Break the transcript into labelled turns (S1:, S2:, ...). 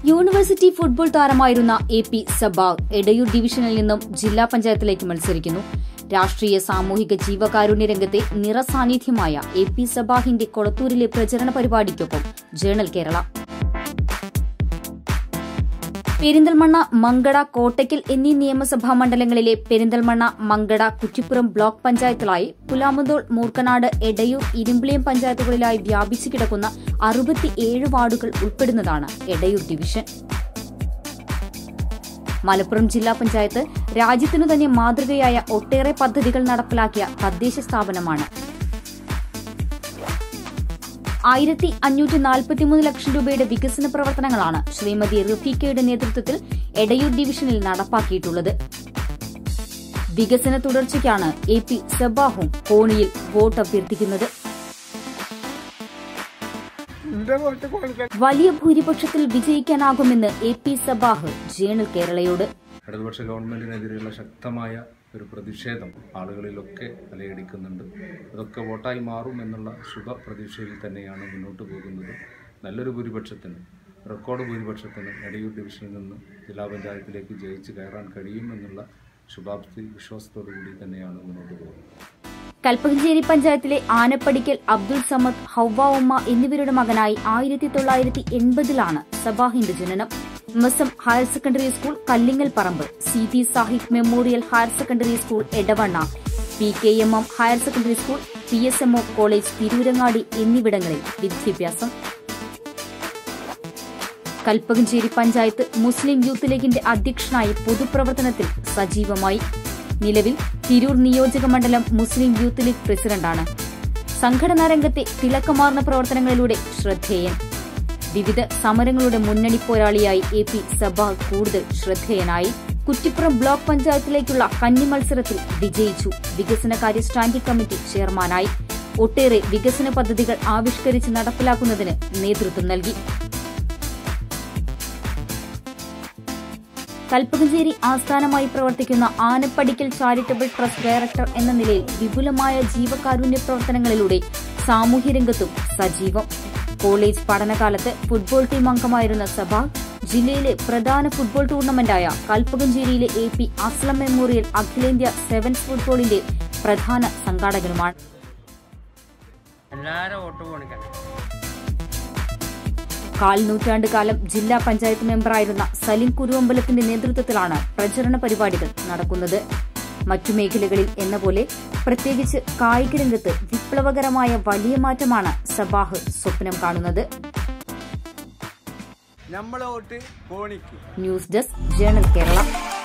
S1: university football താരമായിരുന്ന A P Sabah Edayur ഡിവിഷനിൽ നിന്നും ജില്ലാ പഞ്ചായത്തിലേക്ക് മത്സരിക്കുന്നു രാഷ്ട്രീയ സാമൂഹിക ജീവകാരുണ്യ രംഗത്തെ നിറസാന്നിധ്യമായ എ പി സബാഹിന്റെ കൊളത്തൂരിലെ പ്രചരണ പരിപാടിക്കൊപ്പം ജേണൽ കേരള പെരിന്തൽമണ്ണ മങ്കട കോട്ടയ്ക്കൽ എന്നീ നിയമസഭാ മണ്ഡലങ്ങളിലെ പെരിന്തൽമണ്ണ മങ്കട കുറ്റിപ്പുറം ബ്ലോക്ക് പഞ്ചായത്തുകളായി പുലാമന്തോൾ മൂർക്കനാട് എടയൂർ ഇരുമ്പിളിയം പഞ്ചായത്തുകളിലായി വ്യാപിച്ചു കിടക്കുന്ന അറുപത്തിയേഴ് വാർഡുകൾ ഉൾപ്പെടുന്നതാണ് എടയൂർ ഡിവിഷൻ മലപ്പുറം ജില്ലാ പഞ്ചായത്ത് രാജ്യത്തിനു തന്നെ മാതൃകയായ ഒട്ടേറെ പദ്ധതികൾ നടപ്പിലാക്കിയ തദ്ദേശ സ്ഥാപനമാണ് ആയിരത്തി അഞ്ഞൂറ്റി നാൽപ്പത്തിമൂന്ന് ലക്ഷം രൂപയുടെ വികസന പ്രവർത്തനങ്ങളാണ് ശ്രീമതി റഫീഖയുടെ നേതൃത്വത്തിൽ എടയൂർ ഡിവിഷനിൽ നടപ്പാക്കിയിട്ടുള്ളത് വികസന തുടർച്ചയ്ക്കാണ് എ പി സബാഹും കോണിയിൽ വോട്ട് അഭ്യർത്ഥിക്കുന്നത് വലിയ ഭൂരിപക്ഷത്തിൽ വിജയിക്കാനാകുമെന്ന് എ പി സബാഹ് ജേണൽ കേരളയോട്
S2: ഇടതുപക്ഷ ഗവൺമെന്റിനെതിരെയുള്ള ശക്തമായ ഒരു പ്രതിഷേധം ആളുകളിലൊക്കെ അലയടിക്കുന്നുണ്ട് അതൊക്കെ വോട്ടായി മാറും എന്നുള്ള ശുഭ പ്രതീക്ഷയിൽ തന്നെയാണ് മുന്നോട്ട് പോകുന്നത് നല്ലൊരു ഭൂരിപക്ഷത്തിന് റെക്കോർഡ് ഭൂരിപക്ഷത്തിന് എടയൂർ ഡിവിഷനിൽ നിന്ന് ജില്ലാ പഞ്ചായത്തിലേക്ക് ജയിച്ച് കയറാൻ കഴിയുമെന്നുള്ള ശുഭാപ്തി വിശ്വാസത്തോടു കൂടി തന്നെയാണ് മുന്നോട്ട് പോകുന്നത്
S1: കൽപ്പകഞ്ചേരി പഞ്ചായത്തിലെ ആനപ്പടിക്കൽ അബ്ദുൾ സമദ് ഹൌവ ഉമ്മ എന്നിവരുടെ മകനായി ആയിരത്തി തൊള്ളായിരത്തി എൺപതിലാണ് സബാഹിന്റെ ജനനം M S M higher secondary school Kallingal Paramba C T Sahib memorial higher secondary school Edavanna P K M M higher secondary school P S M O college Tirurangadi എന്നിവിടങ്ങളിൽ വിദ്യാഭ്യാസം കൽപ്പകഞ്ചേരി പഞ്ചായത്ത് മുസ്ലിം യൂത്ത് ലീഗിന്റെ അധ്യക്ഷനായി പൊതുപ്രവർത്തനത്തിൽ സജീവമായി നിലവിൽ തിരൂർ നിയോജക മണ്ഡലം മുസ്ലിം യൂത്ത് ലീഗ് പ്രസിഡന്റാണ് സംഘടനാ രംഗത്തെ തിളക്കമാർന്ന പ്രവർത്തനങ്ങളിലൂടെ ശ്രദ്ധേയൻ വിവിധ സമരങ്ങളുടെ മുന്നണി പോരാളിയായി എ പി സഭ കൂടുതൽ ശ്രദ്ധേയനായി കുറ്റിപ്പുറം ബ്ലോക്ക് പഞ്ചായത്തിലേക്കുള്ള കന്നി മത്സരത്തിൽ വിജയിച്ചു വികസനകാര്യ സ്റ്റാൻഡിംഗ് കമ്മിറ്റി ചെയർമാനായി ഒട്ടേറെ വികസന പദ്ധതികൾ ആവിഷ്കരിച്ച് നടപ്പിലാക്കുന്നതിന് നേതൃത്വം നൽകി കൽപ്പകഞ്ചേരി ആസ്ഥാനമായി പ്രവർത്തിക്കുന്ന ആനപ്പടിക്കൽ ചാരിറ്റബിൾ ട്രസ്റ്റ് ഡയറക്ടർ എന്ന നിലയിൽ വിപുലമായ ജീവകാരുണ്യ പ്രവർത്തനങ്ങളിലൂടെ സാമൂഹ്യരംഗത്തും സജീവം കോളേജ് പഠനകാലത്ത് ഫുട്ബോൾ ടീം അംഗമായിരുന്ന സഭ ജില്ലയിലെ പ്രധാന ഫുട്ബോൾ ടൂർണമെന്റായ കൽപ്പകഞ്ചേരിയിലെ എ പി അസ്ലം മെമ്മോറിയൽ അഖിലേന്ത്യാ സെവൻസ് ഫുട്ബോളിന്റെ പ്രധാന സംഘാടകനുമാണ്
S3: എല്ലാരും വോട്ട് പോണിക്കാൻ
S1: കാൽ നൂറ്റാണ്ട് കാലം ജില്ലാ പഞ്ചായത്ത് മെമ്പറായിരുന്ന സലിം കുരുവമ്പലത്തിന്റെ നേതൃത്വത്തിലാണ് പ്രചരണ പരിപാടികൾ നടക്കുന്നത് മറ്റു മേഖലകളിൽ എന്ന പോലെ പ്രത്യേകിച്ച് കായിക രംഗത്ത് വിപ്ലവകരമായ വലിയ മാറ്റമാണ് സബാഹ് സ്വപ്നം കാണുന്നത്
S4: നമ്മളെ വോട്ട് കോണിക്ക്
S1: ന്യൂസ് ഡെസ്ക് ജേണൽ കേരള